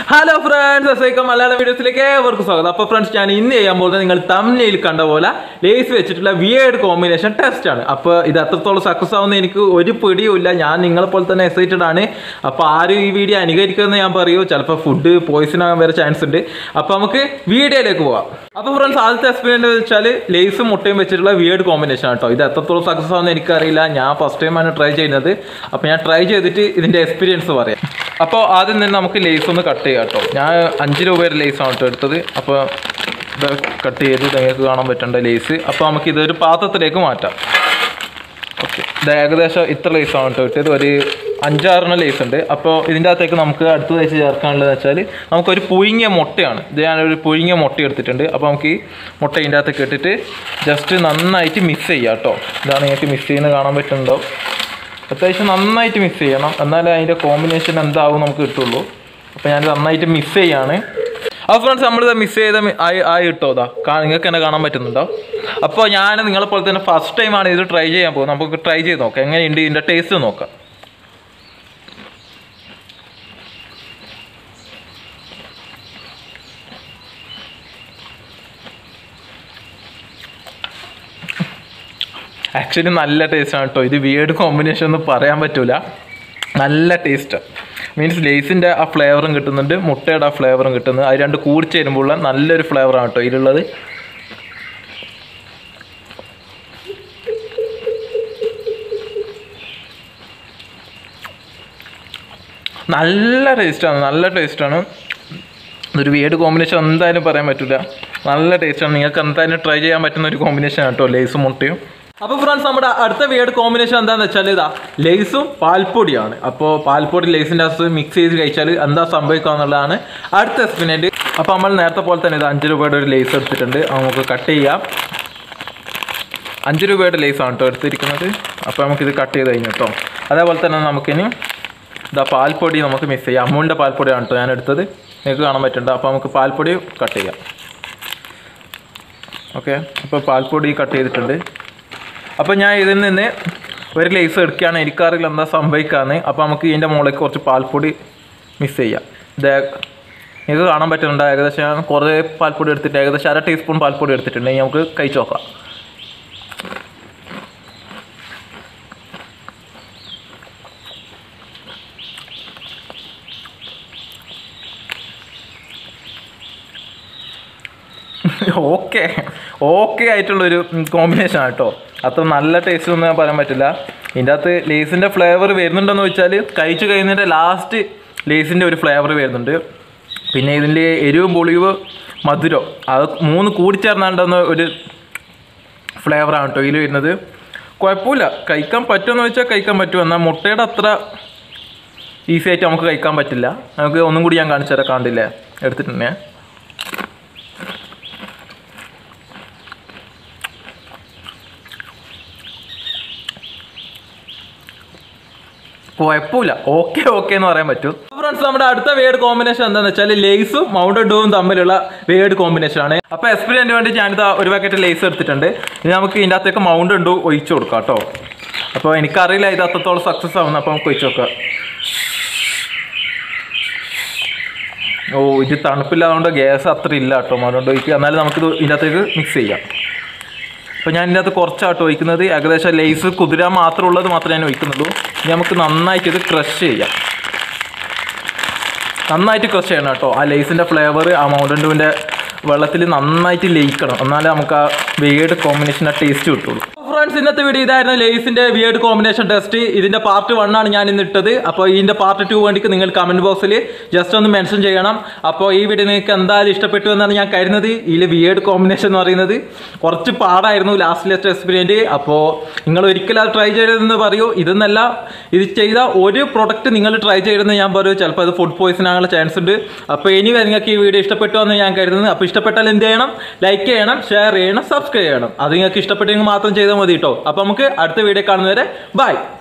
hello friends അസൈക്കം മലയാളം വീഡിയോസിലേക്ക് ഏവർക്കും സ്വാഗതം അപ്പോൾ ഫ്രണ്ട്സ് ഞാൻ ഇന്ന് ചെയ്യാൻ പോകുന്നത് നിങ്ങൾ തമിഴിൽ കണ്ട പോലെ ലേസ് വെച്ചിട്ടുള്ള വിയേഡ് കോമ്പിനേഷൻ ടെസ്റ്റ് ആണ് അപ്പോൾ ഇത് എത്രത്തോളം സക്സസ് ആവുന്ന എനിക്ക് ഒരു പിടിയുമില്ല ഞാൻ നിങ്ങളെ പോലെ തന്നെ എക്സൈറ്റഡ് ആണ് അപ്പോൾ ആരും ഈ വീഡിയോ അനുകരിക്കുമെന്ന് ഞാൻ പറയൂ ചിലപ്പോൾ ഫുഡ് പോയിസൺ ആകാൻ വരെ ചാൻസ് ഉണ്ട് അപ്പോൾ നമുക്ക് വീഡിയോയിലേക്ക് പോവാം അപ്പോൾ ഫ്രണ്ട്സ് ആദ്യത്തെ എക്സ്പീരിയൻസ് വെച്ചാൽ ലേസും മുട്ടയും വെച്ചിട്ടുള്ള വിയേഡ് കോമ്പിനേഷൻ ആണ് കേട്ടോ ഇത് എത്രത്തോളം സക്സസ് ആവുന്ന എനിക്കറിയില്ല ഞാൻ ഫസ്റ്റ് ടൈമാണ് ട്രൈ ചെയ്യുന്നത് അപ്പോൾ ഞാൻ ട്രൈ ചെയ്തിട്ട് ഇതിൻ്റെ എക്സ്പീരിയൻസ് പറയാം അപ്പോൾ ആദ്യം തന്നെ നമുക്ക് ലേസ് ഒന്ന് കട്ട് ചെയ്യാം കേട്ടോ ഞാൻ അഞ്ച് രൂപയുടെ ലേസാണ് കേട്ടോ എടുത്തത് അപ്പോൾ ഇത് കട്ട് ചെയ്ത് നിങ്ങൾക്ക് കാണാൻ പറ്റേണ്ട ലേസ് അപ്പോൾ നമുക്ക് ഇതൊരു പാത്രത്തിലേക്ക് മാറ്റാം ഓക്കെ ഇത് ഏകദേശം ഇത്ര ലേസാണ് കേട്ടോ കിട്ടിയത് ഒരു അഞ്ചാറെണ്ണം ലേസ് ഉണ്ട് അപ്പോൾ ഇതിൻ്റെ അകത്തേക്ക് നമുക്ക് അടുത്തതായിട്ട് ചേർക്കാനുള്ളത് വെച്ചാൽ നമുക്കൊരു പുഴുങ്ങിയ മുട്ടയാണ് ഇത് ഞാനൊരു പുഴുങ്ങിയ മുട്ട എടുത്തിട്ടുണ്ട് അപ്പോൾ നമുക്ക് ഈ മുട്ട ഇതിൻ്റെ അകത്തേക്ക് ഇട്ടിട്ട് ജസ്റ്റ് നന്നായിട്ട് മിക്സ് ചെയ്യാം കേട്ടോ ഇതാണ് നിങ്ങൾക്ക് മിക്സ് ചെയ്യുന്നത് കാണാൻ പറ്റുന്നുണ്ടോ അത്യാവശ്യം നന്നായിട്ട് മിക്സ് ചെയ്യണം എന്നാലേ അതിൻ്റെ കോമ്പിനേഷൻ എന്താവും നമുക്ക് കിട്ടുള്ളൂ അപ്പോൾ ഞാൻ നന്നായിട്ട് മിക്സ് ചെയ്യാണ് അപ്പോൾ ഫ്രണ്ട്സ് നമ്മളിത് മിക്സ് ചെയ്ത മി- ആയി ആയി കിട്ടോ ഇതാ കാ- നിങ്ങൾക്ക് തന്നെ കാണാൻ പറ്റുന്നുണ്ടോ അപ്പോൾ ഞാൻ നിങ്ങളെ പോലെ തന്നെ ഫസ്റ്റ് ടൈമാണ് ഇത് ട്രൈ ചെയ്യാൻ പോകുന്നത് നമുക്ക് ട്രൈ ചെയ്ത് നോക്കാം എങ്ങനെയുണ്ട് ഇതിൻ്റെ ടേസ്റ്റ് നോക്കാം ആക്ച്വലി നല്ല ടേസ്റ്റാണ് കേട്ടോ ഇത് വിയേഡ് കോമ്പിനേഷൻ ഒന്നും പറയാൻ പറ്റൂല നല്ല ടേസ്റ്റ് മീൻസ് ലേസിൻ്റെ ആ ഫ്ലേവറും കിട്ടുന്നുണ്ട് മുട്ടയുടെ ആ ഫ്ലേവറും കിട്ടുന്നത് അത് രണ്ട് കൂടി ചേരുമ്പോഴുള്ള നല്ലൊരു ഫ്ലേവറാണ് കേട്ടോ ഇതിലുള്ളത് നല്ല ടേസ്റ്റാണ് നല്ല ടേസ്റ്റാണ് ഒരു വീട് കോമ്പിനേഷൻ എന്തായാലും പറയാൻ പറ്റില്ല നല്ല ടേസ്റ്റാണ് നിങ്ങൾക്ക് എന്തായാലും ട്രൈ ചെയ്യാൻ പറ്റുന്ന ഒരു കോമ്പിനേഷൻ കേട്ടോ ലേസും മുട്ടയും അപ്പോൾ ഫ്രണ്ട്സ് നമ്മുടെ അടുത്ത വീട് കോമ്പിനേഷൻ എന്താണെന്ന് വെച്ചാൽ ഇതാ ലേസും പാൽപ്പൊടിയാണ് അപ്പോൾ പാൽപ്പൊടി ലേസിൻ്റെ അകത്ത് മിക്സ് ചെയ്ത് കഴിച്ചാൽ എന്താ സംഭവിക്കുക എന്നുള്ളതാണ് അടുത്ത എക്സ്പെരിമെൻറ്റ് അപ്പോൾ നമ്മൾ നേരത്തെ പോലെ തന്നെ ഇത് അഞ്ച് രൂപയുടെ ഒരു ലേസ് എടുത്തിട്ടുണ്ട് അത് നമുക്ക് കട്ട് ചെയ്യാം അഞ്ച് രൂപയുടെ ലേസാണ് കേട്ടോ എടുത്തിരിക്കുന്നത് അപ്പോൾ നമുക്കിത് കട്ട് ചെയ്ത് കഴിഞ്ഞു കേട്ടോ അതേപോലെ തന്നെ നമുക്കിനി ഇതാ പാൽപ്പൊടി നമുക്ക് മിക്സ് ചെയ്യാം അമ്മൂൻ്റെ പാൽപ്പൊടിയാണ് കേട്ടോ ഞാൻ എടുത്തത് നിങ്ങൾക്ക് കാണാൻ പറ്റുന്നുണ്ട് അപ്പോൾ നമുക്ക് പാൽപ്പൊടി കട്ട് ചെയ്യാം ഓക്കെ അപ്പോൾ പാൽപ്പൊടി കട്ട് ചെയ്തിട്ടുണ്ട് അപ്പോൾ ഞാൻ ഇതിൽ നിന്ന് ഒരു ലേസ് എടുക്കുകയാണ് എനിക്കറിയില്ല എന്താ സംഭവിക്കാന്ന് അപ്പോൾ നമുക്ക് ഇതിൻ്റെ മുകളിലേക്ക് കുറച്ച് പാൽപ്പൊടി മിക്സ് ചെയ്യാം ഇത് നിങ്ങൾക്ക് കാണാൻ പറ്റുന്നുണ്ട് ഏകദേശം ഞാൻ കുറേ പാൽപ്പൊടി എടുത്തിട്ട് ഏകദേശം അര ടീസ്പൂൺ പാൽപ്പൊടി എടുത്തിട്ടുണ്ട് ഇനി നമുക്ക് കഴിച്ച് നോക്കാം ഓക്കെ ഓക്കെ ആയിട്ടുള്ളൊരു കോമ്പിനേഷൻ കേട്ടോ അത്ര നല്ല ടേസ്റ്റ് ഒന്നും ഞാൻ പറയാൻ പറ്റില്ല ഇതിൻ്റെ അകത്ത് ലേസിൻ്റെ ഫ്ലേവർ വരുന്നുണ്ടെന്ന് വെച്ചാൽ കഴിച്ചു കഴിയുന്നതിൻ്റെ ലാസ്റ്റ് ലേസിൻ്റെ ഒരു ഫ്ലേവർ വരുന്നുണ്ട് പിന്നെ ഇതിൻ്റെ എരിവും പൊളിവ് മധുരം അത് മൂന്ന് കൂടിച്ചേർന്നാണ്ടെന്ന ഒരു ഫ്ലേവറാണ് കേട്ടോ ഇതിൽ വരുന്നത് കുഴപ്പമില്ല കഴിക്കാൻ പറ്റുമെന്ന് വെച്ചാൽ കഴിക്കാൻ പറ്റും എന്നാൽ മുട്ടയുടെ അത്ര ഈസി ആയിട്ട് നമുക്ക് കഴിക്കാൻ പറ്റില്ല നമുക്ക് ഒന്നും കൂടി ഞാൻ കാണിച്ചു തരാം കാണില്ലേ എടുത്തിട്ടുണ്ടേ കുഴപ്പമില്ല ഓക്കെ ഓക്കെ എന്ന് പറയാൻ പറ്റും ഫ്രണ്ട്സ് നമ്മുടെ അടുത്ത വേഡ് കോമ്പിനേഷൻ എന്താണെന്ന് വെച്ചാൽ ലേസും മൗണ്ടഡ് ഡൂവും തമ്മിലുള്ള വേഡ് കോമ്പിനേഷൻ ആണ് അപ്പോൾ എക്സ്പീരിയൻസിന് വേണ്ടി ഞാനിത് ഒരു പാക്കറ്റ് ലേസ് എടുത്തിട്ടുണ്ട് ഇനി നമുക്ക് ഇതിൻ്റെ അകത്തേക്ക് മൗണ്ടൻ ഡൂ ഒഴിച്ചു കൊടുക്കാം കേട്ടോ അപ്പോൾ എനിക്കറിയില്ല ഇത് അത്രത്തോളം സക്സസ് ആവുന്നത് അപ്പോൾ നമുക്ക് ഒഴിച്ചു നോക്കാം ഓ ഇത് തണുപ്പില്ലാതുകൊണ്ട് ഗ്യാസ് അത്ര ഇല്ല കേട്ടോ മൗണ്ടൻ ഒഴിക്കുക എന്നാലും നമുക്കിത് ഇതിൻ്റെ അകത്തേക്ക് മിക്സ് ചെയ്യാം അപ്പോൾ ഞാൻ ഇതിൻ്റെ അകത്ത് കുറച്ചാട്ടോ ഒഴിക്കുന്നത് ഏകദേശം ലേസ് കുതിരാൻ മാത്രമുള്ളത് മാത്രമേ ഞാൻ ഒഴിക്കുന്നുള്ളൂ ഇനി നമുക്ക് നന്നായിട്ട് ഇത് ക്രഷ് ചെയ്യാം നന്നായിട്ട് ക്രഷ് ചെയ്യണം കേട്ടോ ആ ലേസിൻ്റെ ഫ്ലേവർ ആ മൗണ്ടൻ ഡൂവിൻ്റെ വെള്ളത്തിൽ നന്നായിട്ട് ലയിക്കണം എന്നാലേ നമുക്ക് ആ വേഡ് കോമ്പിനേഷൻ ആ ടേസ്റ്റ് കിട്ടുള്ളൂ ഫ്രണ്ട്സ് ഇന്നത്തെ വീഡിയോ ഇതായിരുന്നു ലേസിന്റെ വിയേഡ് കോമ്പിനേഷൻ ടെസ്റ്റ് ഇതിന്റെ പാർട്ട് വൺ ആണ് ഞാൻ ഇന്ന് ഇട്ടത് അപ്പോൾ ഇതിന്റെ പാർട്ട് ടു വേണ്ടിക്ക് നിങ്ങൾ കമന്റ് ബോക്സിൽ ജസ്റ്റ് ഒന്ന് മെൻഷൻ ചെയ്യണം അപ്പോൾ ഈ വീഡിയോ നിങ്ങൾക്ക് എന്തായാലും ഇഷ്ടപ്പെട്ടു എന്നാണ് ഞാൻ കരുതുന്നത് ഇതിൽ വിയേഡ് കോമ്പിനേഷൻ എന്ന് പറയുന്നത് കുറച്ച് പാടായിരുന്നു ലാസ്റ്റ് ലെസ്റ്റ് എക്സ്പീരിയൻറ്റ് അപ്പോൾ നിങ്ങൾ ഒരിക്കലും അത് ട്രൈ ചെയ്തതെന്ന് പറയൂ ഇതെന്നല്ല ഇത് ചെയ്ത ഒരു പ്രൊഡക്റ്റ് നിങ്ങൾ ട്രൈ ചെയ്തെന്ന് ഞാൻ പറയൂ ചിലപ്പോൾ അത് ഫുഡ് പോയിസൺ ആകാനുള്ള ചാൻസ് ഉണ്ട് അപ്പോൾ ഇനി നിങ്ങൾക്ക് ഈ വീഡിയോ ഇഷ്ടപ്പെട്ടു എന്ന് ഞാൻ കരുതുന്നത് അപ്പോൾ ഇഷ്ടപ്പെട്ടാൽ എന്ത് ചെയ്യണം ലൈക്ക് ചെയ്യണം ഷെയർ ചെയ്യണം സബ്സ്ക്രൈബ് ചെയ്യണം അത് നിങ്ങൾക്ക് ഇഷ്ടപ്പെട്ടെങ്കിൽ മാത്രം ചെയ്താൽ മതി കേട്ടോ അപ്പോൾ നമുക്ക് അടുത്ത വീഡിയോ കാണുന്നവരെ ബൈ